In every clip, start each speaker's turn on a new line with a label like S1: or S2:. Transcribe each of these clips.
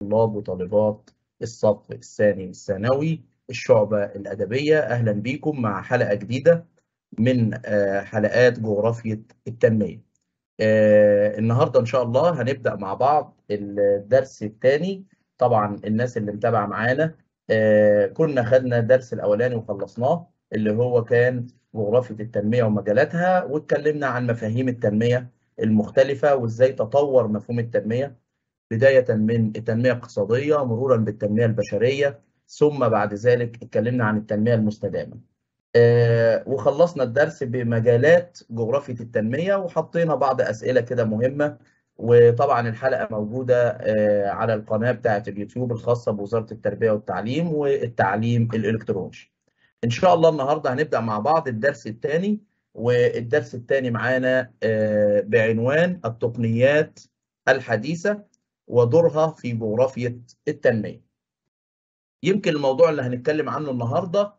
S1: طلاب وطالبات الصف الثاني الثانوي الشعبة الأدبية أهلا بكم مع حلقة جديدة من حلقات جغرافية التنمية النهاردة إن شاء الله هنبدأ مع بعض الدرس الثاني طبعا الناس اللي متابعة معانا كنا خدنا الدرس الأولاني وخلصناه اللي هو كان جغرافية التنمية ومجالاتها واتكلمنا عن مفاهيم التنمية المختلفة وإزاي تطور مفهوم التنمية بداية من التنمية الاقتصادية مرورا بالتنمية البشرية ثم بعد ذلك اتكلمنا عن التنمية المستدامة آه وخلصنا الدرس بمجالات جغرافية التنمية وحطينا بعض أسئلة كده مهمة وطبعا الحلقة موجودة آه على القناة بتاعة اليوتيوب الخاصة بوزارة التربية والتعليم والتعليم الإلكتروني إن شاء الله النهاردة هنبدأ مع بعض الدرس الثاني والدرس الثاني معانا آه بعنوان التقنيات الحديثة ودورها في جغرافية التنمية. يمكن الموضوع اللي هنتكلم عنه النهارده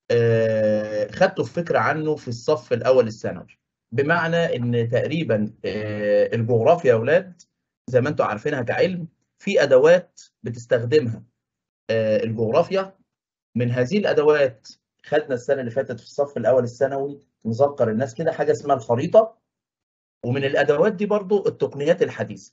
S1: آه خدتوا فكرة عنه في الصف الأول الثانوي. بمعنى إن تقريبا آه الجغرافيا يا أولاد زي ما أنتم عارفينها كعلم في أدوات بتستخدمها آه الجغرافيا من هذه الأدوات خدنا السنة اللي فاتت في الصف الأول الثانوي نذكر الناس كده حاجة اسمها الخريطة ومن الأدوات دي برضو التقنيات الحديثة.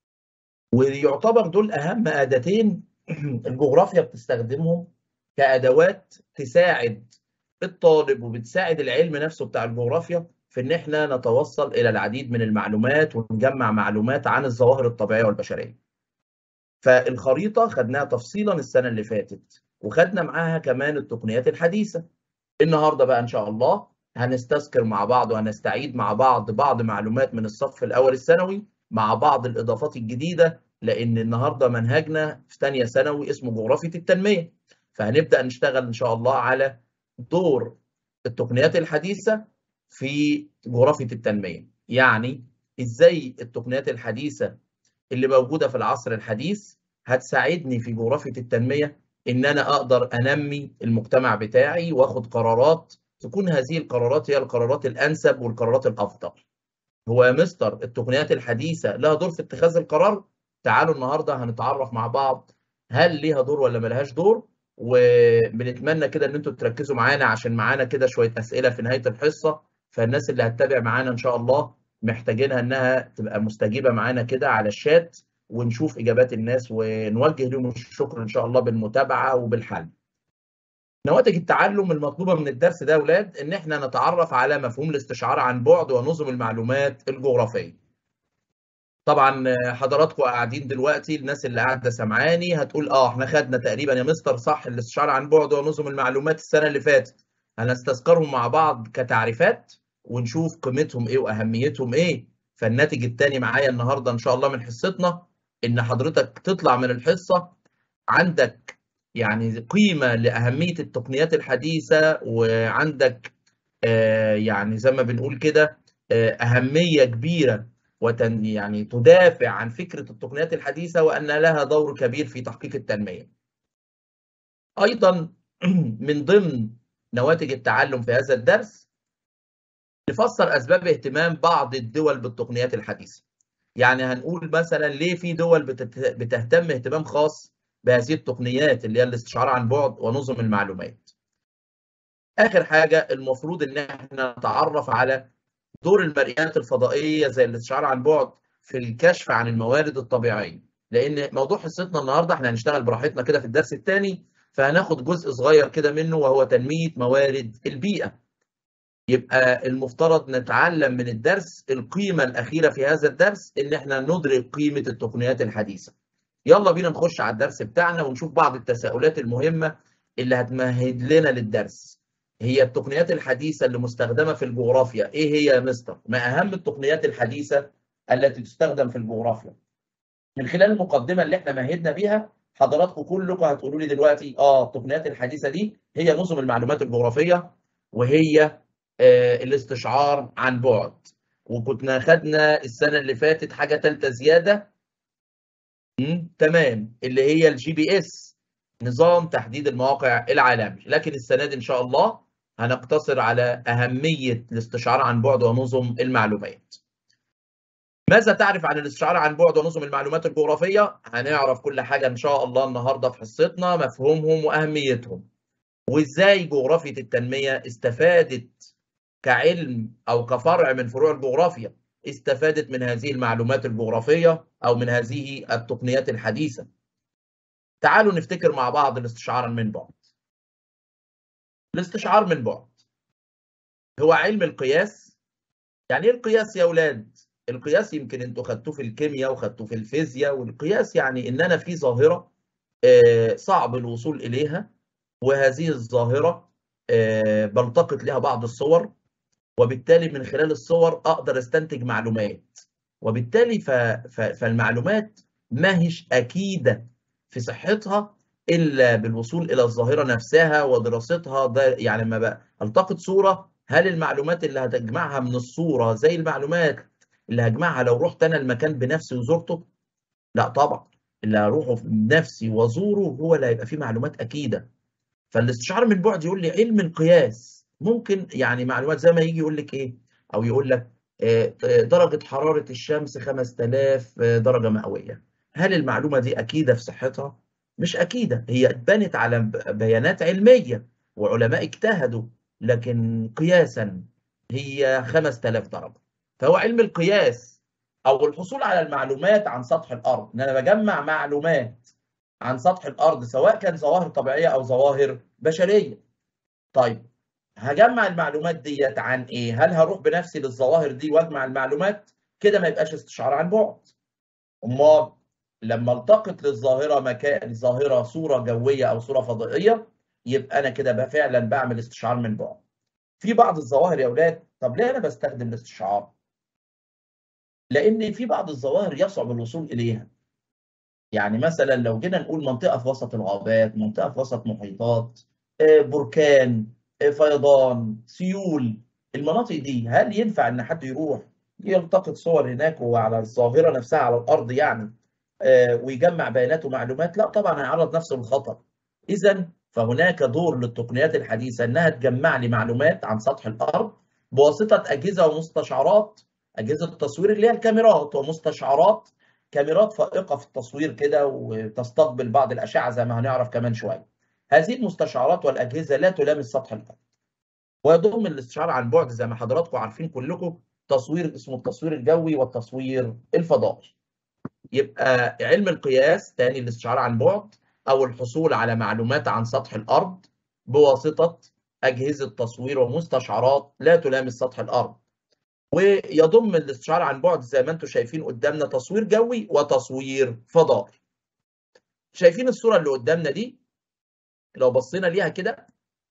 S1: ويعتبر دول اهم اداتين الجغرافيا بتستخدمهم كادوات تساعد الطالب وبتساعد العلم نفسه بتاع الجغرافيا في ان احنا نتوصل الى العديد من المعلومات ونجمع معلومات عن الظواهر الطبيعيه والبشريه. فالخريطه خدناها تفصيلا السنه اللي فاتت وخدنا معاها كمان التقنيات الحديثه. النهارده بقى ان شاء الله هنستذكر مع بعض وهنستعيد مع بعض بعض معلومات من الصف الاول الثانوي مع بعض الاضافات الجديده لان النهارده منهجنا في ثانيه ثانوي اسمه جغرافيه التنميه فهنبدا نشتغل ان شاء الله على دور التقنيات الحديثه في جغرافيه التنميه يعني ازاي التقنيات الحديثه اللي موجوده في العصر الحديث هتساعدني في جغرافيه التنميه ان انا اقدر انمي المجتمع بتاعي واخد قرارات تكون هذه القرارات هي القرارات الانسب والقرارات الافضل هو يا مستر التقنيات الحديثه لها دور في اتخاذ القرار تعالوا النهارده هنتعرف مع بعض هل ليها دور ولا ملهاش دور وبنتمنى كده ان انتوا تركزوا معانا عشان معانا كده شويه اسئله في نهايه الحصه فالناس اللي هتتابع معانا ان شاء الله محتاجينها انها تبقى مستجيبه معانا كده على الشات ونشوف اجابات الناس ونوجه لهم الشكر ان شاء الله بالمتابعه وبالحل. نواتج التعلم المطلوبه من الدرس ده يا اولاد ان احنا نتعرف على مفهوم الاستشعار عن بعد ونظم المعلومات الجغرافيه. طبعا حضراتكم قاعدين دلوقتي الناس اللي قاعده سامعاني هتقول اه احنا خدنا تقريبا يا مستر صح الاستشعار عن بعد ونظم المعلومات السنه اللي فاتت هنستذكرهم مع بعض كتعريفات ونشوف قيمتهم ايه واهميتهم ايه فالناتج الثاني معايا النهارده ان شاء الله من حصتنا ان حضرتك تطلع من الحصه عندك يعني قيمه لاهميه التقنيات الحديثه وعندك آه يعني زي ما بنقول كده آه اهميه كبيره وتن يعني تدافع عن فكرة التقنيات الحديثة وأن لها دور كبير في تحقيق التنمية. أيضا من ضمن نواتج التعلم في هذا الدرس نفسر أسباب اهتمام بعض الدول بالتقنيات الحديثة. يعني هنقول مثلا ليه في دول بتهتم اهتمام خاص بهذه التقنيات اللي هي الاستشعار عن بعد ونظم المعلومات. آخر حاجة المفروض إن احنا نتعرف على دور المرئيات الفضائيه زي الاستشعار عن بعد في الكشف عن الموارد الطبيعيه لان موضوع حصتنا النهارده احنا هنشتغل براحتنا كده في الدرس الثاني فهناخد جزء صغير كده منه وهو تنميه موارد البيئه يبقى المفترض نتعلم من الدرس القيمه الاخيره في هذا الدرس ان احنا ندرك قيمه التقنيات الحديثه يلا بينا نخش على الدرس بتاعنا ونشوف بعض التساؤلات المهمه اللي هتمهد لنا للدرس هي التقنيات الحديثة اللي مستخدمة في الجغرافيا إيه هي يا مستر؟ ما أهم التقنيات الحديثة التي تستخدم في الجغرافيا؟ من خلال المقدمة اللي احنا مهدنا بيها حضراتكم كلكم هتقولوا لي دلوقتي اه التقنيات الحديثة دي هي نظم المعلومات الجغرافية وهي آه الاستشعار عن بعد وكنا خدنا السنة اللي فاتت حاجة ثالثة زيادة تمام اللي هي الجي بي اس نظام تحديد المواقع العالمي لكن السنة دي إن شاء الله هنقتصر على أهمية الاستشعار عن بعد ونظم المعلومات. ماذا تعرف عن الاستشعار عن بعد ونظم المعلومات الجغرافية؟ هنعرف كل حاجة إن شاء الله النهاردة في حصتنا مفهومهم وأهميتهم وإزاي جغرافية التنمية استفادت كعلم أو كفرع من فروع الجغرافيا استفادت من هذه المعلومات الجغرافية أو من هذه التقنيات الحديثة تعالوا نفتكر مع بعض الاستشعار من بعد الاستشعار من بعد هو علم القياس يعني ايه القياس يا اولاد القياس يمكن انتوا خدتوه في الكيمياء وخدتوه في الفيزياء والقياس يعني ان انا في ظاهره صعب الوصول اليها وهذه الظاهره بلتقط لها بعض الصور وبالتالي من خلال الصور اقدر استنتج معلومات وبالتالي فالمعلومات ما هيش اكيده في صحتها الا بالوصول الى الظاهره نفسها ودراستها ده يعني لما بقى التقط صوره هل المعلومات اللي هتجمعها من الصوره زي المعلومات اللي هجمعها لو رحت انا المكان بنفسي وزرته؟ لا طبعا اللي هروحه بنفسي وازوره هو اللي هيبقى فيه معلومات اكيده فالاستشعار من بعد يقول لي علم القياس ممكن يعني معلومات زي ما يجي يقول لك ايه او يقول لك درجه حراره الشمس 5000 درجه مئويه هل المعلومه دي اكيده في صحتها مش اكيده هي اتبنت على بيانات علميه وعلماء اجتهدوا لكن قياسا هي 5000 درجه فهو علم القياس او الحصول على المعلومات عن سطح الارض ان انا بجمع معلومات عن سطح الارض سواء كان ظواهر طبيعيه او ظواهر بشريه طيب هجمع المعلومات ديت عن ايه هل هروح بنفسي للظواهر دي واجمع المعلومات كده ما يبقاش استشعار عن بعد امال لما التقط للظاهره مكان ظاهره صوره جويه او صوره فضائيه يبقى انا كده فعلا بعمل استشعار من بعد في بعض الظواهر يا اولاد طب ليه انا بستخدم الاستشعار لان في بعض الظواهر يصعب الوصول اليها يعني مثلا لو جينا نقول منطقه في وسط الغابات منطقه في وسط محيطات بركان فيضان سيول المناطق دي هل ينفع ان حد يروح يلتقط صور هناك وعلى الظاهره نفسها على الارض يعني ويجمع بيانات ومعلومات لا طبعا هيعرض نفسه للخطر اذا فهناك دور للتقنيات الحديثه انها تجمع لي معلومات عن سطح الارض بواسطه اجهزه ومستشعرات اجهزه التصوير اللي هي الكاميرات ومستشعرات كاميرات فائقه في التصوير كده وتستقبل بعض الاشعه زي ما هنعرف كمان شويه هذه المستشعرات والاجهزه لا تلامس سطح الارض ويضم الاستشعار عن بعد زي ما حضراتكم عارفين كلكم تصوير اسمه التصوير الجوي والتصوير الفضائي يبقى علم القياس تاني الاستشعار عن بعد او الحصول على معلومات عن سطح الارض بواسطه اجهزه تصوير ومستشعرات لا تلامس سطح الارض ويضم الاستشعار عن بعد زي ما انتم شايفين قدامنا تصوير جوي وتصوير فضائي شايفين الصوره اللي قدامنا دي لو بصينا ليها كده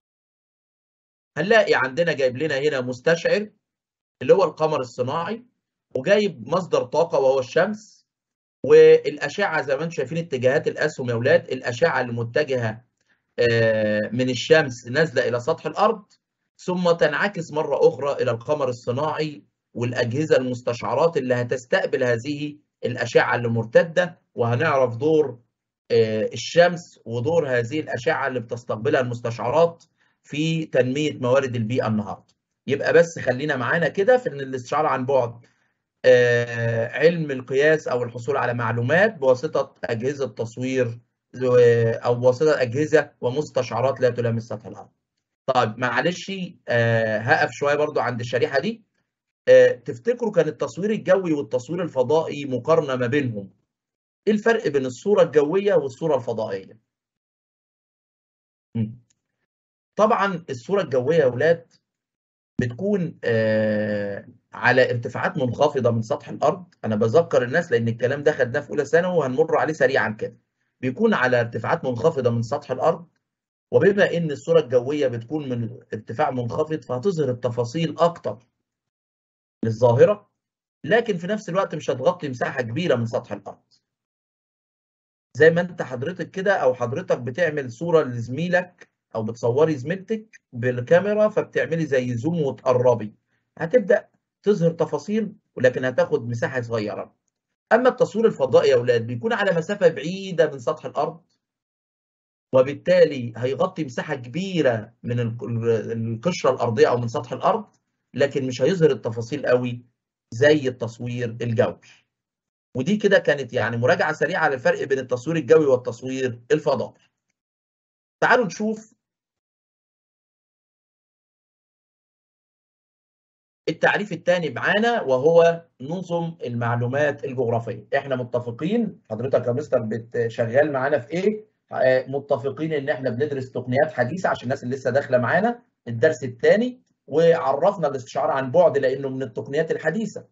S1: هنلاقي عندنا جايب لنا هنا مستشعر اللي هو القمر الصناعي وجايب مصدر طاقه وهو الشمس والاشعه زي ما انتم شايفين اتجاهات الاسهم يا اولاد الاشعه المتجهه من الشمس نازله الى سطح الارض ثم تنعكس مره اخرى الى القمر الصناعي والاجهزه المستشعرات اللي هتستقبل هذه الاشعه اللي مرتده وهنعرف دور الشمس ودور هذه الاشعه اللي بتستقبلها المستشعرات في تنميه موارد البيئه النهارده. يبقى بس خلينا معانا كده في ان الاستشعار عن بعد علم القياس او الحصول على معلومات بواسطه اجهزه تصوير او بواسطه اجهزه ومستشعرات لا تلامس سطح الارض. طيب معلش هقف شويه برضو عند الشريحه دي. تفتكروا كان التصوير الجوي والتصوير الفضائي مقارنه ما بينهم. ايه الفرق بين الصوره الجويه والصوره الفضائيه؟ طبعا الصوره الجويه يا اولاد بتكون آه على ارتفاعات منخفضه من سطح الارض انا بذكر الناس لان الكلام ده خدناه في اولى ثانوي وهنمر عليه سريعا كده بيكون على ارتفاعات منخفضه من سطح الارض وبما ان الصوره الجويه بتكون من ارتفاع منخفض فهتظهر التفاصيل اكتر للظاهره لكن في نفس الوقت مش هتغطي مساحه كبيره من سطح الارض زي ما انت حضرتك كده او حضرتك بتعمل صوره لزميلك او بتصوري زميلتك بالكاميرا فبتعملي زي زوم وتقربي هتبدا تظهر تفاصيل ولكن هتاخد مساحه صغيره اما التصوير الفضائي يا اولاد بيكون على مسافه بعيده من سطح الارض وبالتالي هيغطي مساحه كبيره من القشره الارضيه او من سطح الارض لكن مش هيظهر التفاصيل قوي زي التصوير الجوي ودي كده كانت يعني مراجعه سريعه للفرق بين التصوير الجوي والتصوير الفضائي تعالوا نشوف التعريف الثاني معانا وهو نظم المعلومات الجغرافيه احنا متفقين حضرتك يا مستر شغال معانا في ايه متفقين ان احنا بندرس تقنيات حديثه عشان الناس اللي لسه داخله معانا الدرس الثاني وعرفنا الاستشعار عن بعد لانه من التقنيات الحديثه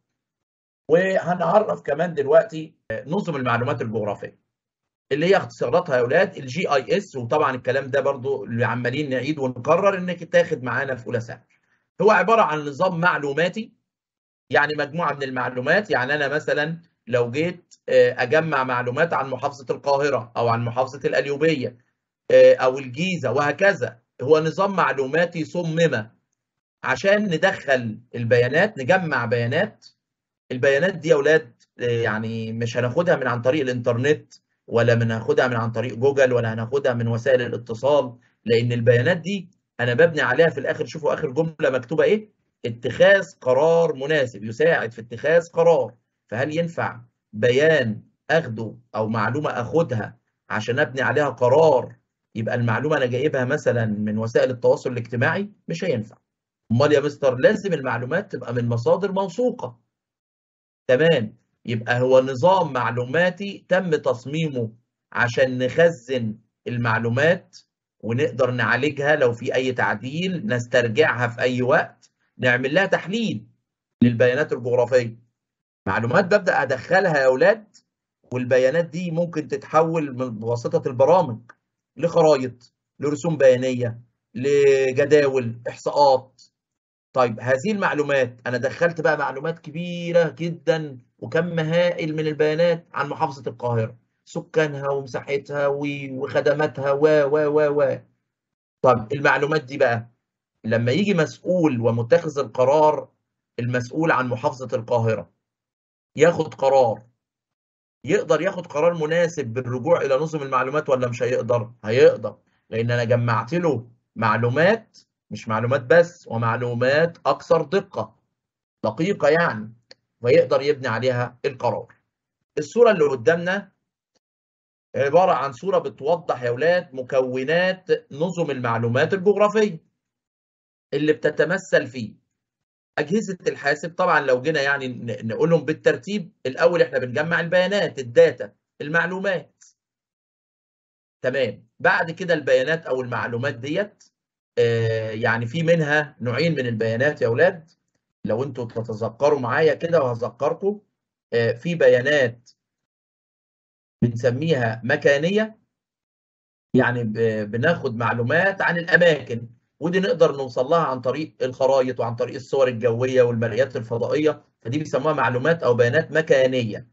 S1: وهنعرف كمان دلوقتي نظم المعلومات الجغرافيه اللي هي اختصاراتها يا اولاد الجي اي اس وطبعا الكلام ده برضو اللي عمالين نعيد ونكرر انك تاخد معانا في اولى ثانوي هو عباره عن نظام معلوماتي يعني مجموعه من المعلومات يعني انا مثلا لو جيت اجمع معلومات عن محافظه القاهره او عن محافظه القليوبيه او الجيزه وهكذا هو نظام معلوماتي صمم عشان ندخل البيانات نجمع بيانات البيانات دي يا اولاد يعني مش هناخدها من عن طريق الانترنت ولا من هناخدها من عن طريق جوجل ولا هناخدها من وسائل الاتصال لان البيانات دي انا ببني عليها في الاخر شوفوا اخر جمله مكتوبه ايه اتخاذ قرار مناسب يساعد في اتخاذ قرار فهل ينفع بيان اخده او معلومه اخدها عشان ابني عليها قرار يبقى المعلومه انا جايبها مثلا من وسائل التواصل الاجتماعي مش هينفع امال يا مستر لازم المعلومات تبقى من مصادر موثوقه تمام يبقى هو نظام معلوماتي تم تصميمه عشان نخزن المعلومات ونقدر نعالجها لو في اي تعديل نسترجعها في اي وقت نعمل لها تحليل للبيانات الجغرافيه معلومات ببدا ادخلها يا اولاد والبيانات دي ممكن تتحول بواسطه البرامج لخرائط لرسوم بيانيه لجداول احصاءات طيب هذه المعلومات انا دخلت بقى معلومات كبيره جدا وكم هائل من البيانات عن محافظه القاهره سكانها ومساحتها وخدماتها و و و و طب المعلومات دي بقى لما يجي مسؤول ومتخذ القرار المسؤول عن محافظه القاهره ياخد قرار يقدر ياخد قرار مناسب بالرجوع الى نظم المعلومات ولا مش هيقدر هيقدر لان انا جمعت له معلومات مش معلومات بس ومعلومات اكثر دقه دقيقه يعني ويقدر يبني عليها القرار الصوره اللي قدامنا عباره عن صوره بتوضح يا اولاد مكونات نظم المعلومات الجغرافيه اللي بتتمثل في اجهزه الحاسب طبعا لو جينا يعني نقولهم بالترتيب الاول احنا بنجمع البيانات الداتا المعلومات تمام بعد كده البيانات او المعلومات ديت آه يعني في منها نوعين من البيانات يا اولاد لو انتوا تتذكروا معايا كده وهذكركم آه في بيانات بنسميها مكانيه يعني بناخد معلومات عن الاماكن ودي نقدر نوصل لها عن طريق الخرائط وعن طريق الصور الجويه والمرئيات الفضائيه فدي بيسموها معلومات او بيانات مكانيه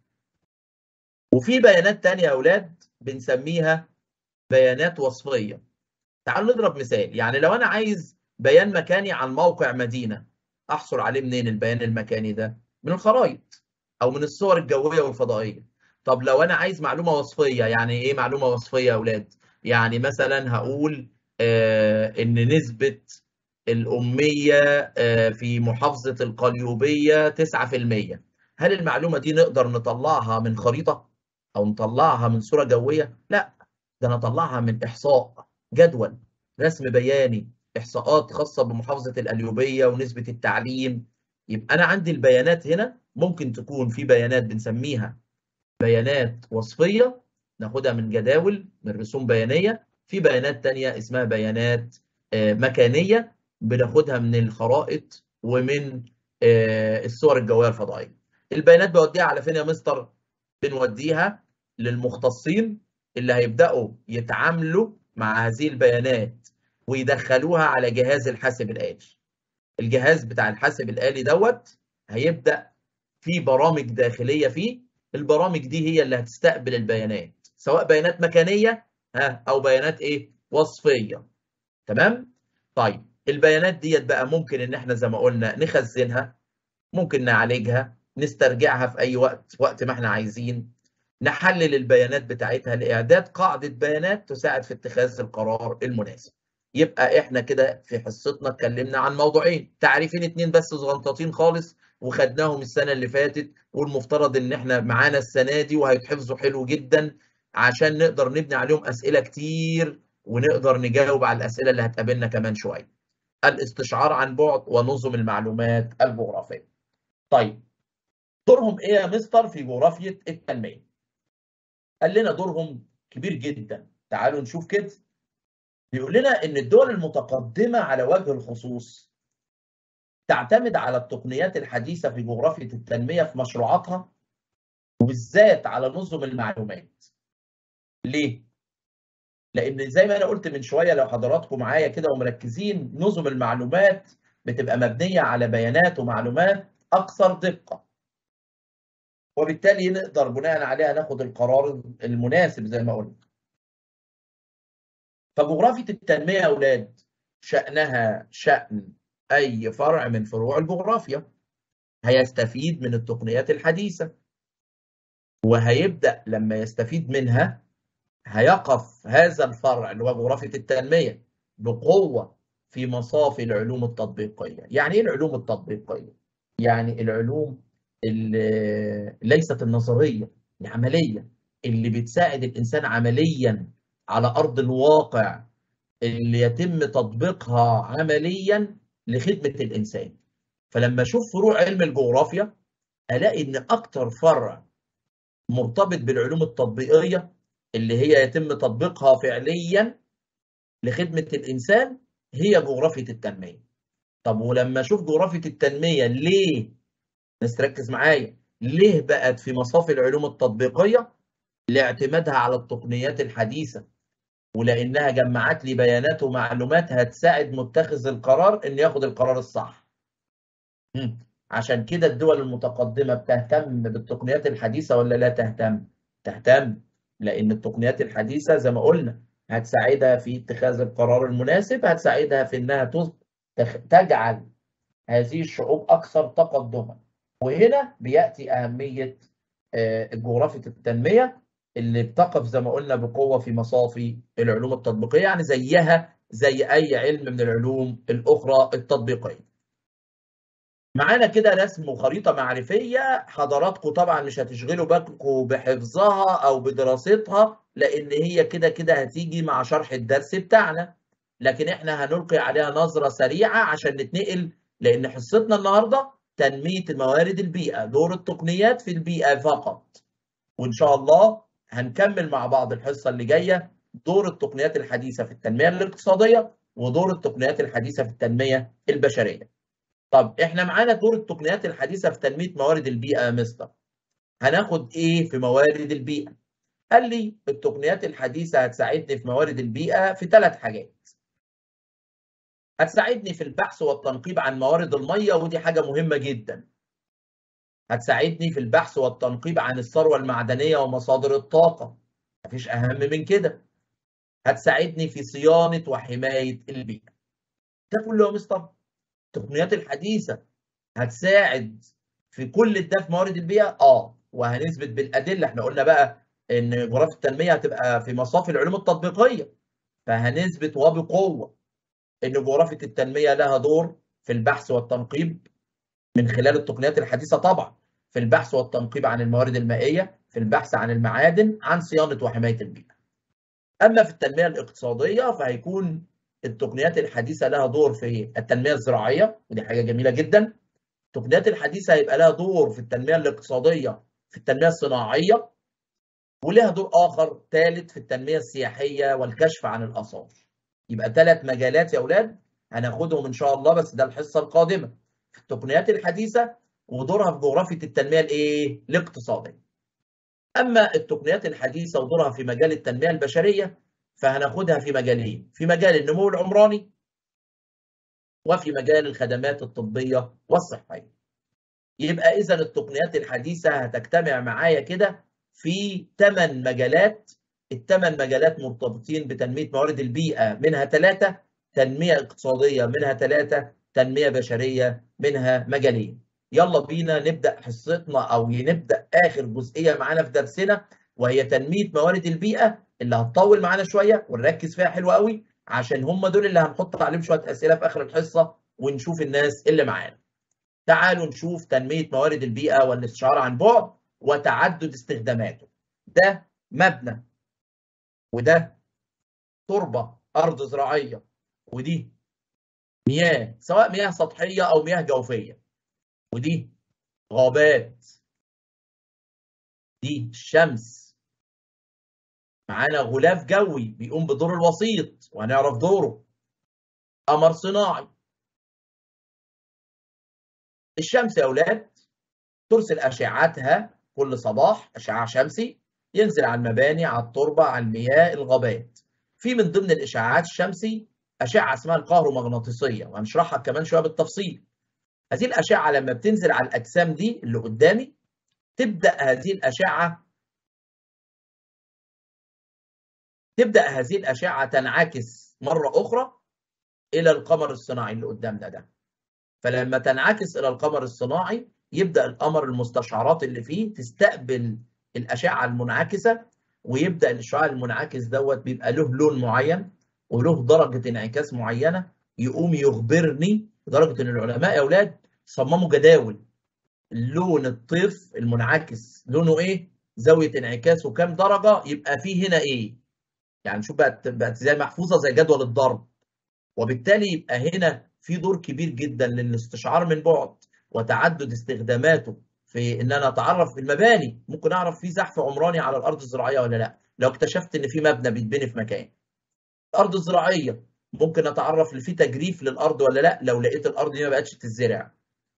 S1: وفي بيانات تانية يا اولاد بنسميها بيانات وصفيه تعالوا نضرب مثال يعني لو انا عايز بيان مكاني عن موقع مدينه احصل عليه منين البيان المكاني ده من الخرائط او من الصور الجويه والفضائيه طب لو انا عايز معلومه وصفيه يعني ايه معلومه وصفيه يا اولاد يعني مثلا هقول آه ان نسبه الاميه آه في محافظه القليوبيه 9% هل المعلومه دي نقدر نطلعها من خريطه او نطلعها من صوره جويه لا ده نطلعها من احصاء جدول رسم بياني احصاءات خاصه بمحافظه القليوبيه ونسبه التعليم يبقى انا عندي البيانات هنا ممكن تكون في بيانات بنسميها بيانات وصفيه ناخدها من جداول من رسوم بيانيه في بيانات تانية اسمها بيانات مكانيه بناخدها من الخرائط ومن الصور الجويه الفضائيه البيانات بوديها على فين يا مستر بنوديها للمختصين اللي هيبداوا يتعاملوا مع هذه البيانات ويدخلوها على جهاز الحاسب الآلي الجهاز بتاع الحاسب الآلي دوت هيبدأ في برامج داخلية فيه البرامج دي هي اللي هتستقبل البيانات سواء بيانات مكانية ها أو بيانات إيه وصفية تمام طيب البيانات ديت بقى ممكن إن إحنا زي ما قلنا نخزنها ممكن نعالجها نسترجعها في أي وقت وقت ما إحنا عايزين نحلل البيانات بتاعتها لإعداد قاعدة بيانات تساعد في اتخاذ القرار المناسب يبقى احنا كده في حصتنا اتكلمنا عن موضوعين تعريفين اتنين بس صغنطاطين خالص وخدناهم السنه اللي فاتت والمفترض ان احنا معانا السنه دي وهيتحفظوا حلو جدا عشان نقدر نبني عليهم اسئله كتير ونقدر نجاوب على الاسئله اللي هتقابلنا كمان شويه. الاستشعار عن بعد ونظم المعلومات الجغرافيه. طيب دورهم ايه يا مستر في جغرافيه التنميه؟ قال لنا دورهم كبير جدا، تعالوا نشوف كده. بيقول لنا ان الدول المتقدمه على وجه الخصوص تعتمد على التقنيات الحديثه في جغرافيه التنميه في مشروعاتها وبالذات على نظم المعلومات. ليه؟ لان زي ما انا قلت من شويه لو حضراتكم معايا كده ومركزين نظم المعلومات بتبقى مبنيه على بيانات ومعلومات اكثر دقه. وبالتالي نقدر بناء عليها ناخد القرار المناسب زي ما قلنا. فجغرافيه التنميه يا اولاد شانها شان اي فرع من فروع الجغرافيا هيستفيد من التقنيات الحديثه وهيبدا لما يستفيد منها هيقف هذا الفرع اللي هو جغرافية التنمية بقوة في مصاف العلوم التطبيقية يعني ايه العلوم التطبيقية؟ يعني العلوم اللي ليست النظرية العملية اللي بتساعد الإنسان عمليا على أرض الواقع اللي يتم تطبيقها عمليا لخدمة الإنسان فلما أشوف فروع علم الجغرافيا ألاقي إن أكتر فرع مرتبط بالعلوم التطبيقية اللي هي يتم تطبيقها فعليا لخدمة الإنسان هي جغرافية التنمية. طب ولما أشوف جغرافية التنمية ليه؟ ناس تركز معايا، ليه بقت في مصاف العلوم التطبيقية؟ لاعتمادها على التقنيات الحديثة ولأنها جمعت لي بيانات ومعلومات هتساعد متخذ القرار إن ياخد القرار الصح. عشان كده الدول المتقدمة بتهتم بالتقنيات الحديثة ولا لا تهتم؟ تهتم لان التقنيات الحديثه زي ما قلنا هتساعدها في اتخاذ القرار المناسب هتساعدها في انها تجعل هذه الشعوب اكثر تقدما وهنا بياتي اهميه جغرافيه التنميه اللي بتقف زي ما قلنا بقوه في مصافي العلوم التطبيقيه يعني زيها زي اي علم من العلوم الاخرى التطبيقيه معانا كده رسم وخريطة معرفية حضراتكم طبعا مش هتشغلوا بالكم بحفظها أو بدراستها لأن هي كده كده هتيجي مع شرح الدرس بتاعنا لكن احنا هنلقي عليها نظرة سريعة عشان نتنقل لأن حصتنا النهاردة تنمية موارد البيئة دور التقنيات في البيئة فقط وإن شاء الله هنكمل مع بعض الحصة اللي جاية دور التقنيات الحديثة في التنمية الاقتصادية ودور التقنيات الحديثة في التنمية البشرية طب احنا معانا دور التقنيات الحديثه في تنميه موارد البيئه يا مستر هناخد ايه في موارد البيئه قال لي التقنيات الحديثه هتساعدني في موارد البيئه في ثلاث حاجات هتساعدني في البحث والتنقيب عن موارد الميه ودي حاجه مهمه جدا هتساعدني في البحث والتنقيب عن الثروه المعدنيه ومصادر الطاقه مفيش اهم من كده هتساعدني في صيانه وحمايه البيئه ده كله يا مستر التقنيات الحديثه هتساعد في كل ده في موارد البيئه اه وهنثبت بالادله احنا قلنا بقى ان جغرافيا التنميه هتبقى في مصاف العلوم التطبيقيه فهنثبت وبقوه ان جغرافيا التنميه لها دور في البحث والتنقيب من خلال التقنيات الحديثه طبعا في البحث والتنقيب عن الموارد المائيه في البحث عن المعادن عن صيانه وحمايه البيئه اما في التنميه الاقتصاديه فهيكون التقنيات الحديثه لها دور في التنميه الزراعيه ودي حاجه جميله جدا التقنيات الحديثه هيبقى لها دور في التنميه الاقتصاديه في التنميه الصناعيه ولها دور اخر ثالث في التنميه السياحيه والكشف عن الاثار يبقى ثلاث مجالات يا اولاد هناخدهم ان شاء الله بس ده الحصه القادمه في التقنيات الحديثه ودورها في جغرافيه التنميه الايه الاقتصاديه اما التقنيات الحديثه ودورها في مجال التنميه البشريه فهناخدها في مجالين في مجال النمو العمراني وفي مجال الخدمات الطبيه والصحيه يبقى اذا التقنيات الحديثه هتجتمع معايا كده في ثمان مجالات الثمان مجالات مرتبطين بتنميه موارد البيئه منها ثلاثه تنميه اقتصاديه منها ثلاثه تنميه بشريه منها مجالين يلا بينا نبدا حصتنا او نبدا اخر جزئيه معانا في درسنا وهي تنميه موارد البيئه اللي هتطول معانا شويه ونركز فيها حلو قوي عشان هم دول اللي هنحط عليهم شويه اسئله في اخر الحصه ونشوف الناس اللي معانا تعالوا نشوف تنمية موارد البيئة والاستشعار عن بعد وتعدد استخداماته ده مبنى وده تربة أرض زراعية ودي مياه سواء مياه سطحية أو مياه جوفية ودي غابات دي الشمس معانا غلاف جوي بيقوم بدور الوسيط وهنعرف دوره قمر صناعي الشمس يا أولاد ترسل أشعتها كل صباح أشعة شمسي ينزل على المباني على التربة على المياه الغابات في من ضمن الإشعاعات الشمسي أشعة اسمها الكهرومغناطيسية وهنشرحها كمان شوية بالتفصيل هذه الأشعة لما بتنزل على الأجسام دي اللي قدامي تبدأ هذه الأشعة تبدأ هذه الأشعة تنعكس مرة أخرى إلى القمر الصناعي اللي قدامنا ده فلما تنعكس إلى القمر الصناعي يبدأ القمر المستشعرات اللي فيه تستقبل الأشعة المنعكسة ويبدأ الإشعاع المنعكس دوت بيبقى له لون معين وله درجة انعكاس معينة يقوم يخبرني لدرجة إن العلماء يا أولاد صمموا جداول لون الطيف المنعكس لونه إيه؟ زاوية انعكاسه كام درجة يبقى فيه هنا إيه؟ يعني شوف بقت بقت زي محفوظة زي جدول الضرب وبالتالي يبقى هنا في دور كبير جدا للاستشعار من بعد وتعدد استخداماته في ان انا اتعرف المباني ممكن اعرف في زحف عمراني على الارض الزراعيه ولا لا لو اكتشفت ان في مبنى بيتبني في مكان الارض الزراعيه ممكن اتعرف ان في تجريف للارض ولا لا لو لقيت الارض دي ما بقتش تتزرع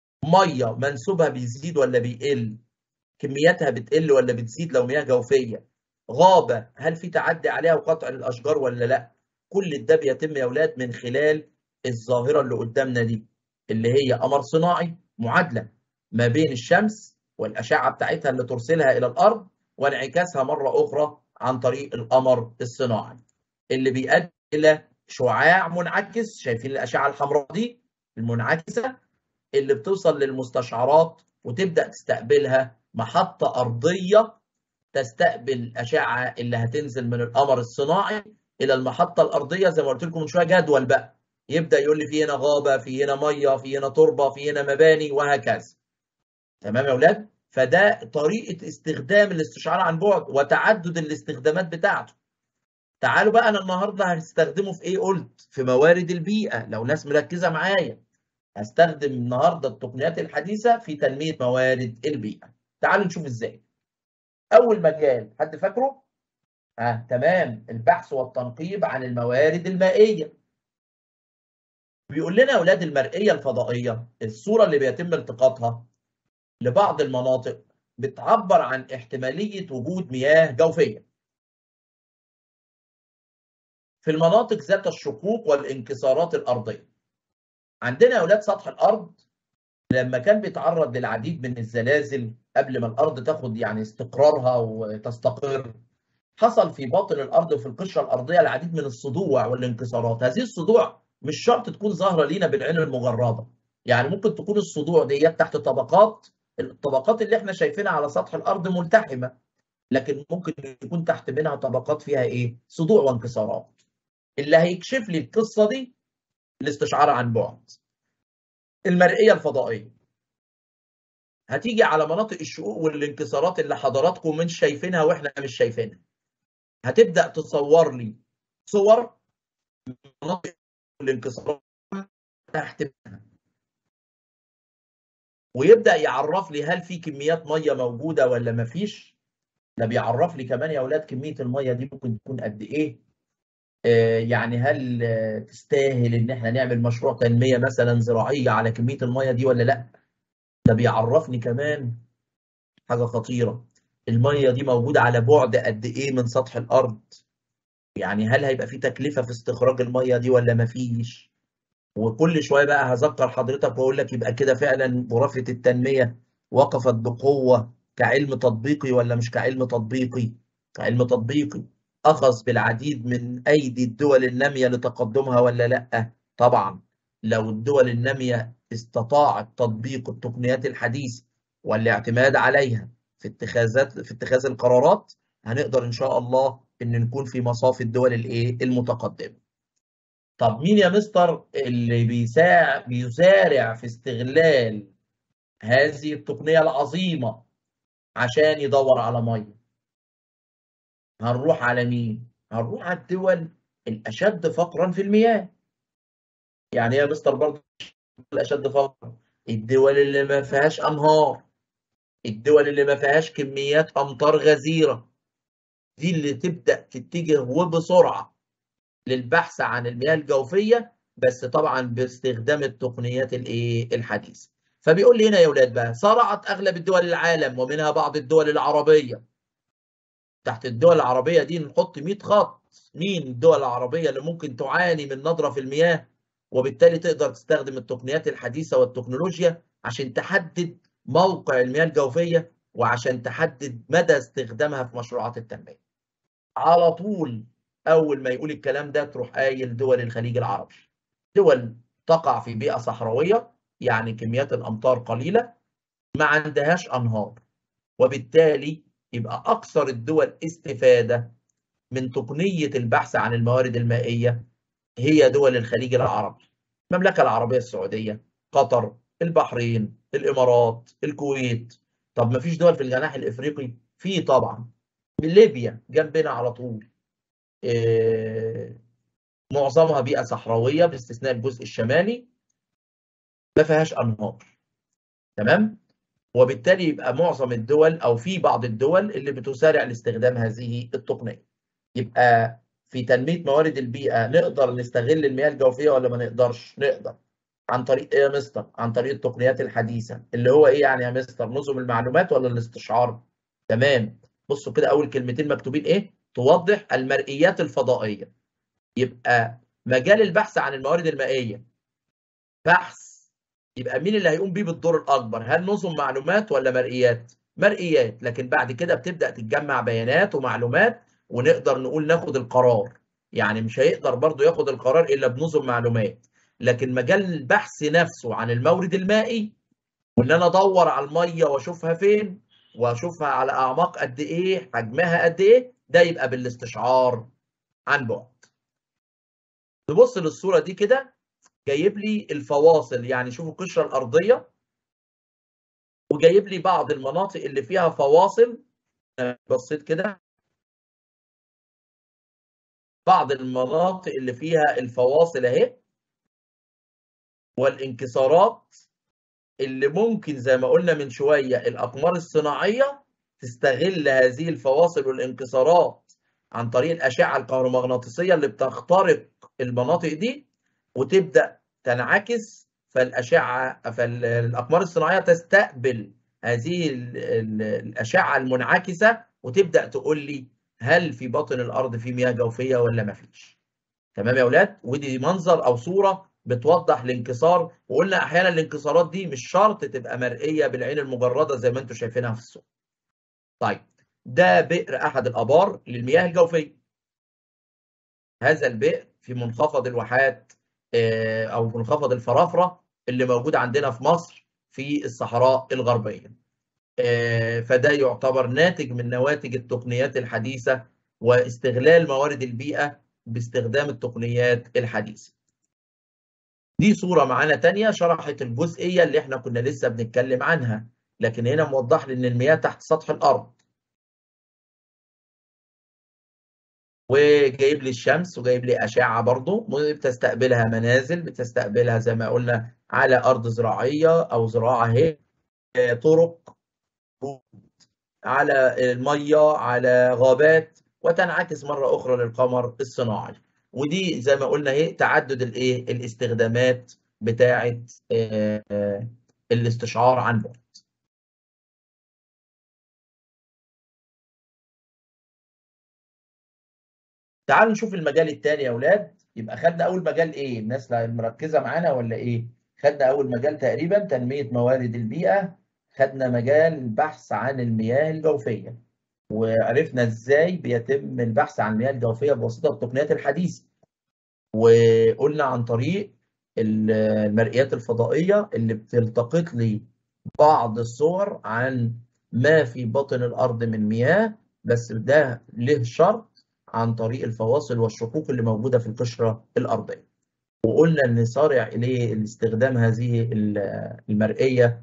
S1: ميه منسوبها بيزيد ولا بيقل كمياتها بتقل ولا بتزيد لو مياه جوفيه غابه هل في تعدي عليها وقطع الاشجار ولا لا كل ده بيتم يا اولاد من خلال الظاهره اللي قدامنا دي اللي هي قمر صناعي معادله ما بين الشمس والاشعه بتاعتها اللي ترسلها الى الارض وانعكاسها مره اخرى عن طريق القمر الصناعي اللي بيؤدي الى شعاع منعكس شايفين الاشعه الحمراء دي المنعكسه اللي بتوصل للمستشعرات وتبدا تستقبلها محطه ارضيه تستقبل الاشعه اللي هتنزل من القمر الصناعي الى المحطه الارضيه زي ما قلت لكم من شويه جدول بقى يبدا يقول لي في هنا غابه في هنا ميه في هنا تربه في هنا مباني وهكذا تمام يا اولاد فده طريقه استخدام الاستشعار عن بعد وتعدد الاستخدامات بتاعته تعالوا بقى انا النهارده هستخدمه في ايه قلت في موارد البيئه لو ناس مركزه معايا هستخدم النهارده التقنيات الحديثه في تنميه موارد البيئه تعالوا نشوف ازاي اول مجال حد فاكره اه تمام البحث والتنقيب عن الموارد المائيه بيقول لنا يا اولاد المرئيه الفضائيه الصوره اللي بيتم التقاطها لبعض المناطق بتعبر عن احتماليه وجود مياه جوفيه في المناطق ذات الشقوق والانكسارات الارضيه عندنا يا اولاد سطح الارض لما كان بيتعرض للعديد من الزلازل قبل ما الارض تاخد يعني استقرارها وتستقر حصل في باطن الارض وفي القشره الارضيه العديد من الصدوع والانكسارات هذه الصدوع مش شرط تكون ظاهره لينا بالعين المجرده يعني ممكن تكون الصدوع ديت تحت طبقات الطبقات اللي احنا شايفينها على سطح الارض ملتحمه لكن ممكن يكون تحت منها طبقات فيها ايه صدوع وانكسارات اللي هيكشف لي القصه دي الاستشعار عن بعد المرئيه الفضائيه هتيجي على مناطق الشقوق والانكسارات اللي حضراتكم مش شايفينها واحنا مش شايفينها هتبدا تصور لي صور مناطق الانكسارات تحت منها ويبدا يعرف لي هل في كميات ميه موجوده ولا ما فيش ده بيعرف لي كمان يا اولاد كميه الميه دي ممكن تكون قد ايه آه يعني هل آه تستاهل ان احنا نعمل مشروع تنميه مثلا زراعيه على كميه الميه دي ولا لا ده بيعرفني كمان حاجه خطيره الميه دي موجوده على بعد قد ايه من سطح الارض يعني هل هيبقى في تكلفه في استخراج الميه دي ولا ما فيش وكل شويه بقى هذكر حضرتك واقول لك يبقى كده فعلا مرافقه التنميه وقفت بقوه كعلم تطبيقي ولا مش كعلم تطبيقي كعلم تطبيقي اخذ بالعديد من ايدي الدول الناميه لتقدمها ولا لا طبعا لو الدول الناميه استطاعت تطبيق التقنيات الحديثه والاعتماد عليها في اتخاذات في اتخاذ القرارات هنقدر ان شاء الله ان نكون في مصاف الدول الايه المتقدمه طب مين يا مستر اللي بيساع بيسارع في استغلال هذه التقنية العظيمة عشان يدور على مية هنروح على مين؟ هنروح على الدول الأشد فقرا في المياه يعني يا مستر برضه الأشد فقرا الدول اللي ما فيهاش أنهار الدول اللي ما فيهاش كميات أمطار غزيرة دي اللي تبدأ تتجه وبسرعة للبحث عن المياه الجوفية بس طبعا باستخدام التقنيات الايه الحديثة فبيقول لي هنا يا اولاد بقى صرعت اغلب الدول العالم ومنها بعض الدول العربية تحت الدول العربية دي نحط 100 خط مين الدول العربية اللي ممكن تعاني من ندرة في المياه وبالتالي تقدر تستخدم التقنيات الحديثة والتكنولوجيا عشان تحدد موقع المياه الجوفية وعشان تحدد مدى استخدامها في مشروعات التنمية على طول أول ما يقول الكلام ده تروح قايل دول الخليج العربي دول تقع في بيئة صحراوية يعني كميات الأمطار قليلة ما عندهاش أنهار وبالتالي يبقى أكثر الدول استفادة من تقنية البحث عن الموارد المائية هي دول الخليج العربي المملكة العربية السعودية قطر البحرين الإمارات الكويت طب ما فيش دول في الجناح الإفريقي في طبعا ليبيا جنبنا على طول إيه معظمها بيئة صحراوية باستثناء الجزء الشمالي ما فيهاش أنهار تمام وبالتالي يبقى معظم الدول أو في بعض الدول اللي بتسارع لاستخدام هذه التقنية يبقى في تنمية موارد البيئة نقدر نستغل المياه الجوفية ولا ما نقدرش؟ نقدر عن طريق ايه يا مستر؟ عن طريق التقنيات الحديثة اللي هو ايه يعني يا مستر؟ نظم المعلومات ولا الاستشعار؟ تمام بصوا كده أول كلمتين مكتوبين ايه؟ توضح المرئيات الفضائية يبقى مجال البحث عن الموارد المائية بحث يبقى مين اللي هيقوم بيه بالدور الأكبر؟ هل نظم معلومات ولا مرئيات؟ مرئيات لكن بعد كده بتبدأ تتجمع بيانات ومعلومات ونقدر نقول ناخد القرار يعني مش هيقدر برضه ياخد القرار إلا بنظم معلومات لكن مجال البحث نفسه عن المورد المائي وان انا ادور على الميه واشوفها فين واشوفها على اعماق قد ايه حجمها قد ايه ده يبقى بالاستشعار عن بعد نبص للصوره دي كده جايب لي الفواصل يعني شوفوا القشره الارضيه وجايب لي بعض المناطق اللي فيها فواصل بصيت كده بعض المناطق اللي فيها الفواصل اهي والانكسارات اللي ممكن زي ما قلنا من شويه الاقمار الصناعيه تستغل هذه الفواصل والانكسارات عن طريق الاشعه الكهرومغناطيسيه اللي بتخترق المناطق دي وتبدا تنعكس فالاشعه فالاقمار الصناعيه تستقبل هذه الاشعه المنعكسه وتبدا تقول لي هل في باطن الارض في مياه جوفيه ولا ما فيش تمام يا اولاد ودي منظر او صوره بتوضح الانكسار وقلنا احيانا الانكسارات دي مش شرط تبقى مرئيه بالعين المجرده زي ما انتم شايفينها في الصوره. طيب ده بئر احد الابار للمياه الجوفيه. هذا البئر في منخفض الواحات او منخفض الفرافره اللي موجود عندنا في مصر في الصحراء الغربيه. فده يعتبر ناتج من نواتج التقنيات الحديثه واستغلال موارد البيئه باستخدام التقنيات الحديثه. دي صورة معانا تانية شرحت الجزئية اللي احنا كنا لسه بنتكلم عنها لكن هنا موضح لي ان المياه تحت سطح الارض وجايب لي الشمس وجايب لي اشعة برضو بتستقبلها منازل بتستقبلها زي ما قلنا على ارض زراعية او زراعة اهي طرق على المية على غابات وتنعكس مرة اخرى للقمر الصناعي ودي زي ما قلنا اهي تعدد الايه الاستخدامات بتاعه الاستشعار عن بعد تعالوا نشوف المجال الثاني يا اولاد يبقى خدنا اول مجال ايه الناس مركزه معانا ولا ايه خدنا اول مجال تقريبا تنميه موارد البيئه خدنا مجال البحث عن المياه الجوفيه وعرفنا ازاي بيتم البحث عن المياه الجوفيه بواسطه التقنيات الحديثه وقلنا عن طريق المرئيات الفضائيه اللي بتلتقط لي بعض الصور عن ما في باطن الارض من مياه بس ده له شرط عن طريق الفواصل والشقوق اللي موجوده في القشره الارضيه وقلنا ان صارع اليه استخدام هذه المرئيه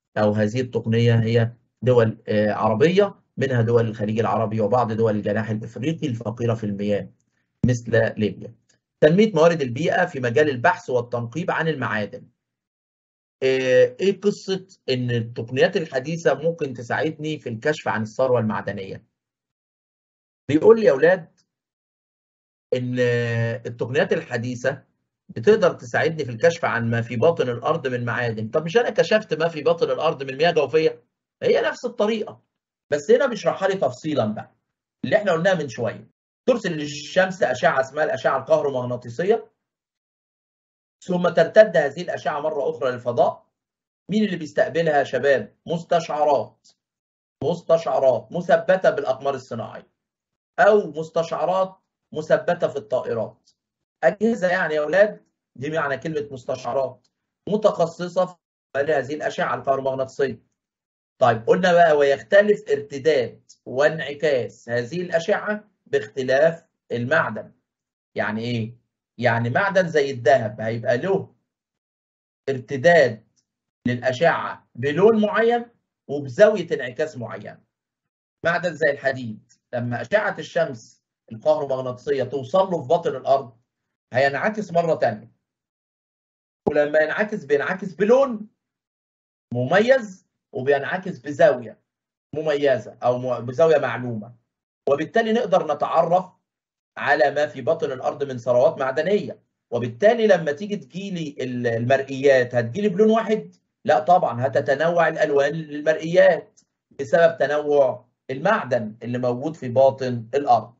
S1: أو هذه التقنية هي دول عربية منها دول الخليج العربي وبعض دول الجناح الإفريقي الفقيرة في المياه مثل ليبيا. تنمية موارد البيئة في مجال البحث والتنقيب عن المعادن. إيه قصة إن التقنيات الحديثة ممكن تساعدني في الكشف عن الثروة المعدنية؟ بيقول لي يا أولاد إن التقنيات الحديثة بتقدر تساعدني في الكشف عن ما في باطن الأرض من معادن، طب مش أنا كشفت ما في باطن الأرض من مياه جوفية؟ هي نفس الطريقة بس هنا بيشرحها لي تفصيلا بقى اللي احنا قلناه من شوية ترسل للشمس أشعة اسمها الأشعة الكهرومغناطيسية ثم ترتد هذه الأشعة مرة أخرى للفضاء مين اللي بيستقبلها يا شباب؟ مستشعرات مستشعرات مثبتة بالأقمار الصناعية أو مستشعرات مثبتة في الطائرات أجهزة يعني يا أولاد دي معنى كلمة مستشعرات متخصصة في هذه الأشعة الكهرومغناطيسية طيب قلنا بقى ويختلف ارتداد وانعكاس هذه الأشعة باختلاف المعدن يعني إيه؟ يعني معدن زي الذهب هيبقى له ارتداد للأشعة بلون معين وبزاوية انعكاس معينة معدن زي الحديد لما أشعة الشمس الكهرومغناطيسية توصل له في باطن الأرض هينعكس مرة تانية ولما ينعكس بينعكس بلون مميز وبينعكس بزاوية مميزة أو بزاوية معلومة وبالتالي نقدر نتعرف على ما في باطن الأرض من ثروات معدنية وبالتالي لما تيجي تجيلي المرئيات هتجيلي بلون واحد؟ لا طبعا هتتنوع الألوان للمرئيات بسبب تنوع المعدن اللي موجود في باطن الأرض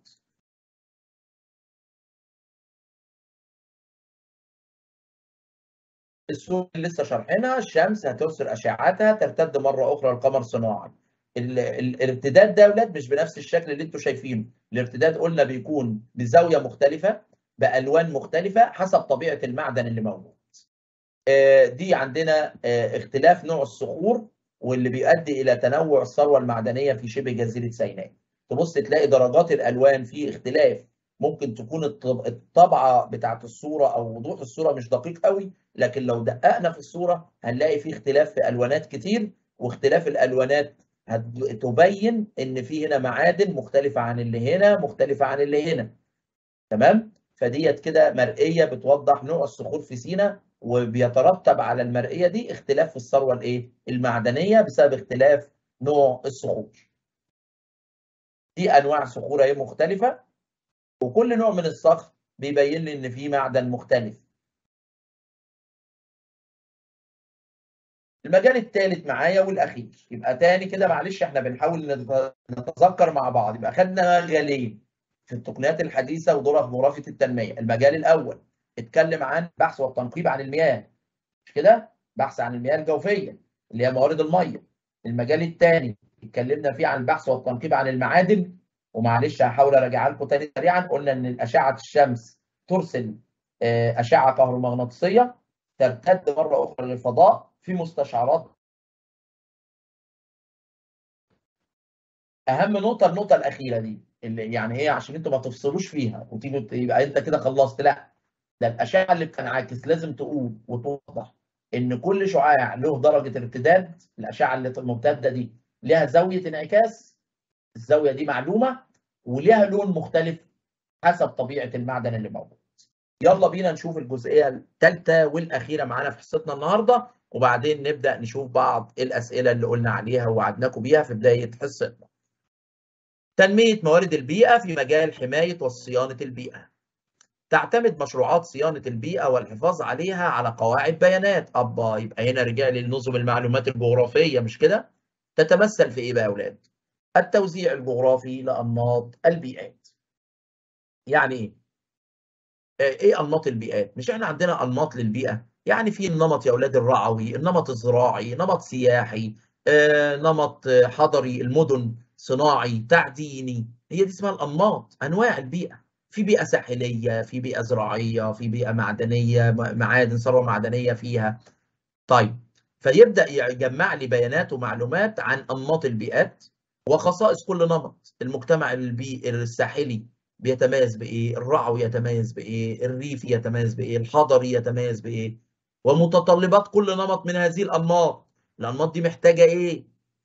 S1: الصورة اللي لسه شارحينها الشمس هترسل أشعتها ترتد مرة أخرى للقمر الصناعي الارتداد ده يا ولاد مش بنفس الشكل اللي انتوا شايفينه الارتداد قلنا بيكون بزاوية مختلفة بألوان مختلفة حسب طبيعة المعدن اللي موجود دي عندنا اختلاف نوع الصخور واللي بيؤدي إلى تنوع الثروة المعدنية في شبه جزيرة سيناء تبص تلاقي درجات الألوان في اختلاف ممكن تكون الطبعة بتاعت الصورة أو وضوح الصورة مش دقيق قوي لكن لو دققنا في الصورة هنلاقي في اختلاف في ألوانات كتير واختلاف الألوانات تبين إن في هنا معادن مختلفة عن اللي هنا مختلفة عن اللي هنا تمام؟ فديت كده مرئية بتوضح نوع الصخور في سينا وبيترتب على المرئية دي اختلاف في الثروة الايه؟ المعدنية بسبب اختلاف نوع الصخور. دي أنواع صخور اهي مختلفة وكل نوع من الصخر بيبين لي إن في معدن مختلف. المجال الثالث معايا والاخير يبقى تاني كده معلش احنا بنحاول نتذكر مع بعض يبقى خدنا مجالين في التقنيات الحديثه ودورها في جغرافيه التنميه المجال الاول اتكلم عن البحث والتنقيب عن المياه مش كده بحث عن المياه الجوفيه اللي هي موارد الميه المجال الثاني اتكلمنا فيه عن البحث والتنقيب عن المعادن ومعلش هحاول اراجعها لكم تاني سريعا قلنا ان اشعه الشمس ترسل اشعه كهرومغناطيسيه ترتد مره اخرى للفضاء في مستشعرات اهم نقطه النقطه الاخيره دي اللي يعني ايه عشان انتوا ما تفصلوش فيها وتيجي يبقى انت كده خلصت لا ده الاشعه اللي بتنعكس لازم تقول وتوضح ان كل شعاع له درجه ارتداد الاشعه اللي الممتده دي لها زاويه انعكاس الزاويه دي معلومه وليها لون مختلف حسب طبيعه المعدن اللي موجود يلا بينا نشوف الجزئيه الثالثه والاخيره معانا في حصتنا النهارده وبعدين نبدا نشوف بعض الاسئله اللي قلنا عليها ووعدناكم بيها في بدايه حصتنا تنميه موارد البيئه في مجال حمايه وصيانه البيئه تعتمد مشروعات صيانه البيئه والحفاظ عليها على قواعد بيانات ابا يبقى هنا رجع لي لنظم المعلومات الجغرافيه مش كده تتمثل في ايه بقى يا اولاد التوزيع الجغرافي لانماط البيئات يعني ايه ايه انماط البيئات مش احنا عندنا انماط للبيئه يعني في النمط يا اولاد الرعوي النمط الزراعي نمط سياحي آه، نمط حضري المدن صناعي تعديني هي دي اسمها الانماط انواع البيئه في بيئه ساحليه في بيئه زراعيه في بيئه معدنيه معادن ثروه معدنيه فيها طيب فيبدا يجمع لي بيانات ومعلومات عن انماط البيئات وخصائص كل نمط المجتمع البيئي الساحلي بيتميز بايه الرعوي يتميز بايه الريفي يتميز بايه الحضري يتميز بايه ومتطلبات كل نمط من هذه الانماط الانماط دي محتاجه ايه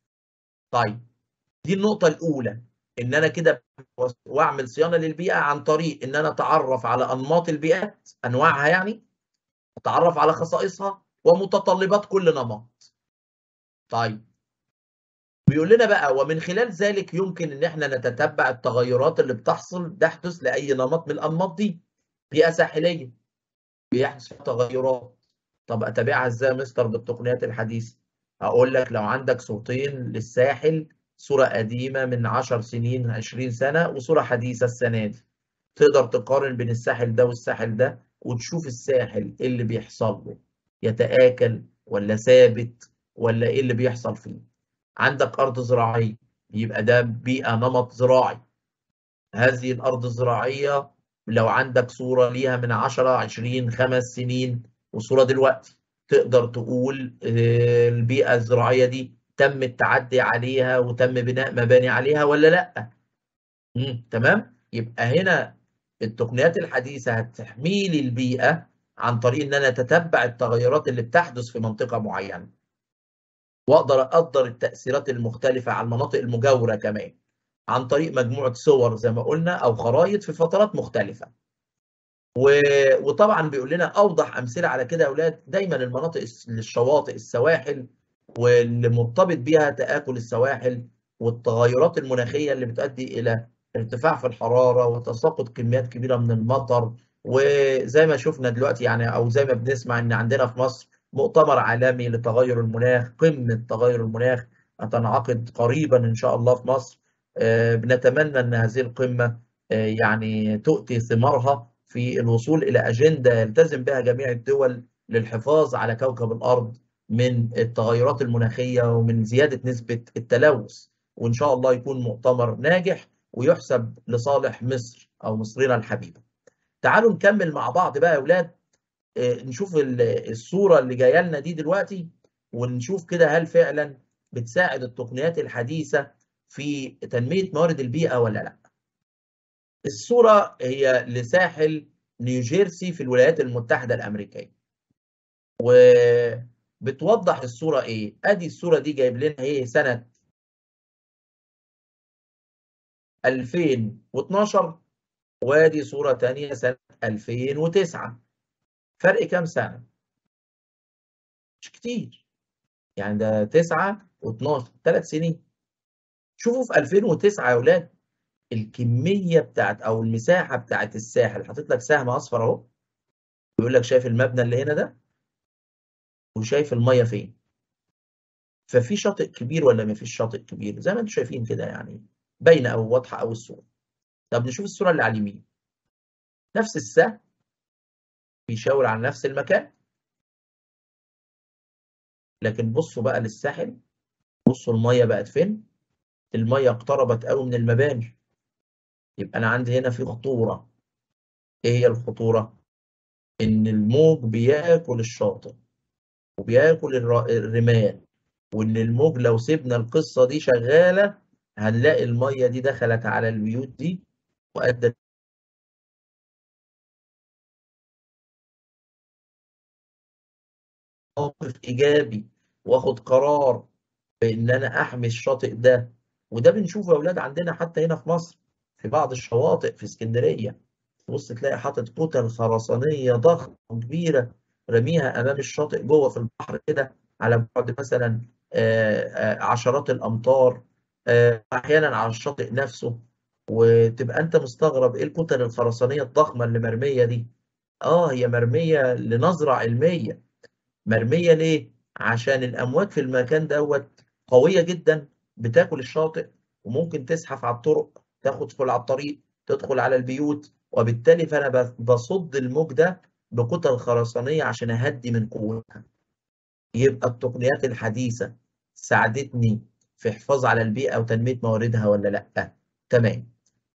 S1: طيب دي النقطه الاولى ان انا كده واعمل صيانه للبيئه عن طريق ان انا اتعرف على انماط البيئات انواعها يعني اتعرف على خصائصها ومتطلبات كل نمط طيب بيقول لنا بقى ومن خلال ذلك يمكن ان احنا نتتبع التغيرات اللي بتحصل تحدث لاي نمط من الانماط دي بيئه ساحليه بيحدث تغيرات طب اتابعها ازاي يا مستر بالتقنيات الحديثه اقول لك لو عندك صورتين للساحل صوره قديمه من 10 سنين 20 سنه وصوره حديثه السنه دي تقدر تقارن بين الساحل ده والساحل ده وتشوف الساحل ايه اللي بيحصل له يتآكل ولا ثابت ولا ايه اللي بيحصل فيه عندك ارض زراعيه يبقى ده بيئه نمط زراعي هذه الارض الزراعيه لو عندك صوره ليها من 10 20 خمس سنين وصوره دلوقتي تقدر تقول البيئه الزراعيه دي تم التعدي عليها وتم بناء مباني عليها ولا لا مم. تمام يبقى هنا التقنيات الحديثه هتحمي لي البيئه عن طريق ان انا اتتبع التغيرات اللي بتحدث في منطقه معينه واقدر اقدر التاثيرات المختلفه على المناطق المجاوره كمان عن طريق مجموعه صور زي ما قلنا او خرائط في فترات مختلفه و... وطبعا بيقول لنا اوضح امثله على كده يا اولاد دايما المناطق الشواطئ السواحل واللي مرتبط بيها تاكل السواحل والتغيرات المناخيه اللي بتؤدي الى ارتفاع في الحراره وتساقط كميات كبيره من المطر وزي ما شفنا دلوقتي يعني او زي ما بنسمع ان عندنا في مصر مؤتمر عالمي لتغير المناخ قمه تغير المناخ هتنعقد قريبا ان شاء الله في مصر بنتمنى ان هذه القمه يعني تؤتي ثمارها في الوصول الى اجنده يلتزم بها جميع الدول للحفاظ على كوكب الارض من التغيرات المناخيه ومن زياده نسبه التلوث وان شاء الله يكون مؤتمر ناجح ويحسب لصالح مصر او مصرنا الحبيبه. تعالوا نكمل مع بعض بقى يا اولاد نشوف الصوره اللي جايه لنا دي دلوقتي ونشوف كده هل فعلا بتساعد التقنيات الحديثه في تنميه موارد البيئه ولا لا. الصوره هي لساحل نيوجيرسي في الولايات المتحده الامريكيه. وبتوضح الصوره ايه؟ ادي الصوره دي جايب لنا ايه سنه 2012 وادي صوره ثانيه سنه 2009 فرق كام سنه؟ مش كتير يعني ده 9 و12 ثلاث سنين شوفوا في 2009 يا اولاد الكميه بتاعت او المساحه بتاعت الساحل حاطط لك سهم اصفر اهو بيقول لك شايف المبنى اللي هنا ده وشايف الميه فين ففي شاطئ كبير ولا ما فيش شاطئ كبير زي ما انتم شايفين كده يعني باينه او واضحه او الصوره طب نشوف الصوره اللي على اليمين نفس السهم بيشاور على نفس المكان لكن بصوا بقى للساحل بصوا الميه بقت فين الميه اقتربت قوي من المباني يبقى انا عندي هنا في خطوره ايه هي الخطوره ان الموج بياكل الشاطئ وبياكل الرمال وان الموج لو سيبنا القصه دي شغاله هنلاقي الميه دي دخلت على البيوت دي وادت موقف ايجابي واخد قرار بان انا احمي الشاطئ ده وده بنشوفه يا اولاد عندنا حتى هنا في مصر في بعض الشواطئ في اسكندريه تبص تلاقي حاطط كتل خرسانيه ضخمه كبيره رميها امام الشاطئ جوه في البحر كده على بعد مثلا عشرات الامتار احيانا على الشاطئ نفسه وتبقى انت مستغرب ايه الكتل الخرسانيه الضخمه اللي مرميه دي اه هي مرميه لنظره علميه مرميه ليه عشان الامواج في المكان دوت قويه جدا بتاكل الشاطئ وممكن تزحف على الطرق تدخل على الطريق تدخل على البيوت وبالتالي فانا بصد الموج ده بكتل خرسانيه عشان اهدي من قوتها يبقى التقنيات الحديثه ساعدتني في حفاظ على البيئه وتنميه مواردها ولا لا تمام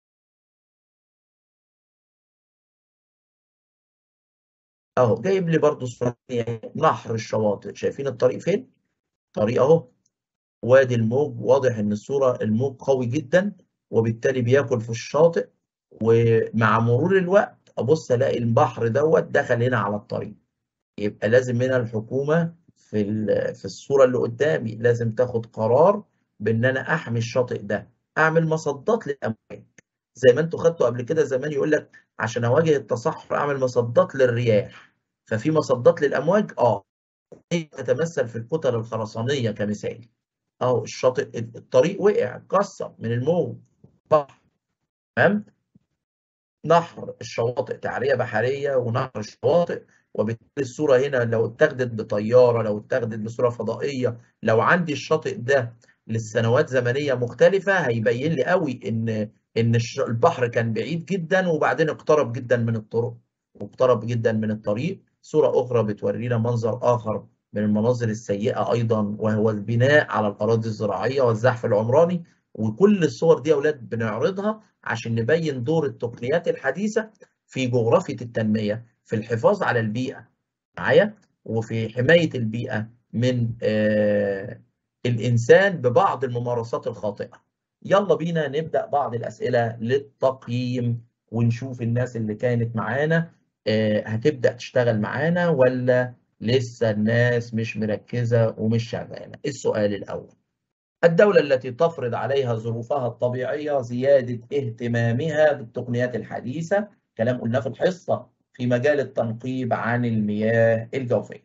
S1: اهو جايب لي برضو صوره نهر الشواطئ شايفين الطريق فين طريق اهو وادي الموج واضح ان الصوره الموج قوي جدا وبالتالي بياكل في الشاطئ ومع مرور الوقت ابص الاقي البحر دوت دخل هنا على الطريق يبقى لازم هنا الحكومه في في الصورة اللي قدامي لازم تاخد قرار بإن أنا أحمي الشاطئ ده أعمل مصدات للأمواج زي ما أنتوا خدتوا قبل كده زمان يقول لك عشان أواجه التصحر أعمل مصدات للرياح ففي مصدات للأمواج آه هي تتمثل في الكتل الخرسانية كمثال أهو الشاطئ الطريق وقع اتكسر من الموج تمام نهر الشواطئ تعرية بحرية ونهر الشواطئ وبالتالي الصورة هنا لو اتاخدت بطيارة لو اتاخدت بصورة فضائية لو عندي الشاطئ ده للسنوات زمنية مختلفة هيبين لي قوي إن إن البحر كان بعيد جدا وبعدين اقترب جدا من الطرق واقترب جدا من الطريق صورة أخرى بتورينا منظر آخر من المناظر السيئة أيضا وهو البناء على الأراضي الزراعية والزحف العمراني وكل الصور دي يا أولاد بنعرضها عشان نبين دور التقنيات الحديثة في جغرافية التنمية في الحفاظ على البيئة معايا وفي حماية البيئة من آه الإنسان ببعض الممارسات الخاطئة يلا بينا نبدأ بعض الأسئلة للتقييم ونشوف الناس اللي كانت معانا آه هتبدأ تشتغل معانا ولا لسه الناس مش مركزة ومش شغالة السؤال الأول الدولة التي تفرض عليها ظروفها الطبيعية زيادة اهتمامها بالتقنيات الحديثة كلام قلناه في الحصة في مجال التنقيب عن المياه الجوفية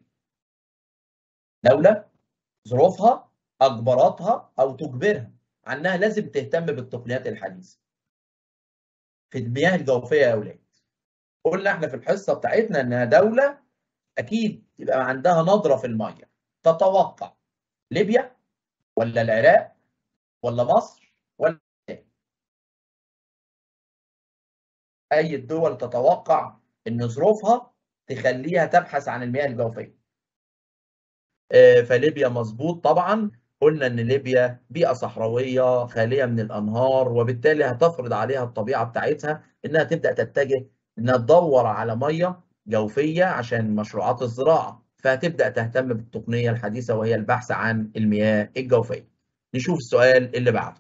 S1: دولة ظروفها أجبرتها أو تجبرها عنها لازم تهتم بالتقنيات الحديثة في المياه الجوفية يا أولاد قلنا احنا في الحصة بتاعتنا إنها دولة أكيد يبقى عندها نظرة في المية تتوقع ليبيا ولا العراق ولا مصر ولا أي الدول تتوقع إن ظروفها تخليها تبحث عن المياه الجوفية فليبيا مظبوط طبعا قلنا ان ليبيا بيئه صحراويه خاليه من الانهار وبالتالي هتفرض عليها الطبيعه بتاعتها انها تبدا تتجه انها تدور على ميه جوفيه عشان مشروعات الزراعه فهتبدا تهتم بالتقنيه الحديثه وهي البحث عن المياه الجوفيه. نشوف السؤال اللي بعده.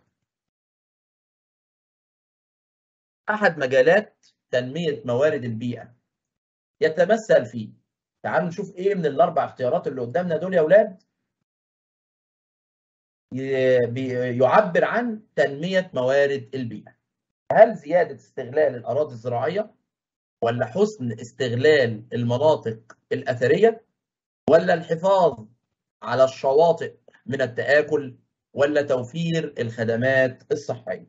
S1: احد مجالات تنميه موارد البيئه يتمثل في تعالوا نشوف ايه من الاربع اختيارات اللي قدامنا دول يا اولاد يعبر عن تنميه موارد البيئه. هل زياده استغلال الاراضي الزراعيه ولا حسن استغلال المناطق الأثرية ولا الحفاظ على الشواطئ من التآكل ولا توفير الخدمات الصحية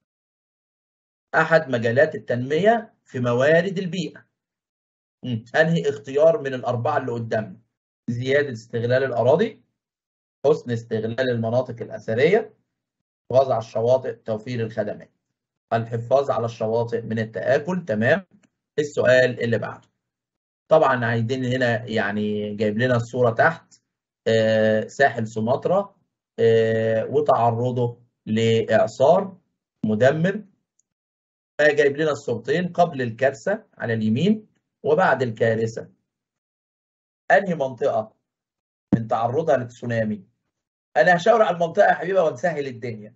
S1: أحد مجالات التنمية في موارد البيئة أنهي اختيار من الأربعة اللي قدامنا زيادة استغلال الأراضي حسن استغلال المناطق الأثرية الحفاظ على الشواطئ توفير الخدمات الحفاظ على الشواطئ من التآكل تمام السؤال اللي بعده طبعا عايزين هنا يعني جايب لنا الصورة تحت آه ساحل سومطرة آه وتعرضه لإعصار مدمر آه جايب لنا الصورتين قبل الكارثة على اليمين وبعد الكارثة أنهي منطقة من تعرضها للتسونامي أنا هشاور على المنطقة يا حبيبي ونسهل الدنيا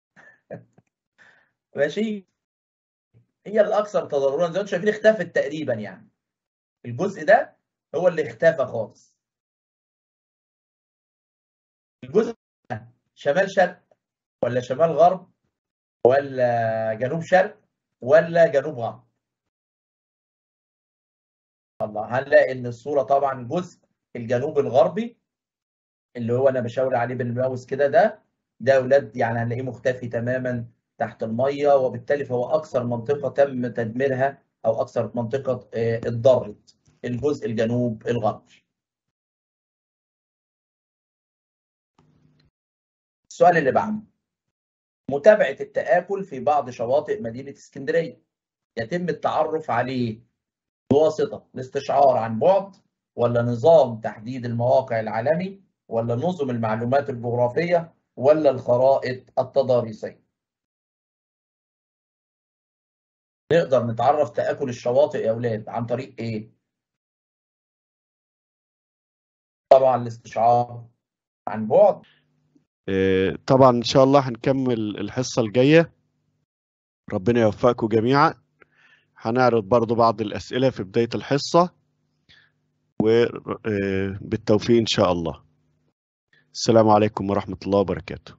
S1: ماشي هي الاكثر تضررا زي ما انتم شايفين اختفت تقريبا يعني الجزء ده هو اللي اختفى خالص الجزء ده شمال شرق ولا شمال غرب ولا جنوب شرق ولا جنوب غرب الله هنلاقي ان الصوره طبعا جزء الجنوب الغربي اللي هو انا بشاور عليه بالماوس كده ده ده اولاد يعني هنلاقيه مختفي تماما تحت الميه وبالتالي فهو اكثر منطقه تم تدميرها او اكثر منطقه اتضرت الجزء الجنوب الغربي. السؤال اللي بعده متابعه التآكل في بعض شواطئ مدينه اسكندريه يتم التعرف عليه بواسطه الاستشعار عن بعد ولا نظام تحديد المواقع العالمي ولا نظم المعلومات الجغرافيه ولا الخرائط التضاريسيه. نقدر نتعرف تآكل الشواطئ يا أولاد عن طريق إيه؟ طبعا الاستشعار عن بعد
S2: طبعا إن شاء الله هنكمل الحصة الجاية ربنا يوفقكم جميعا هنعرض برضو بعض الأسئلة في بداية الحصة وبالتوفيق إن شاء الله السلام عليكم ورحمة الله وبركاته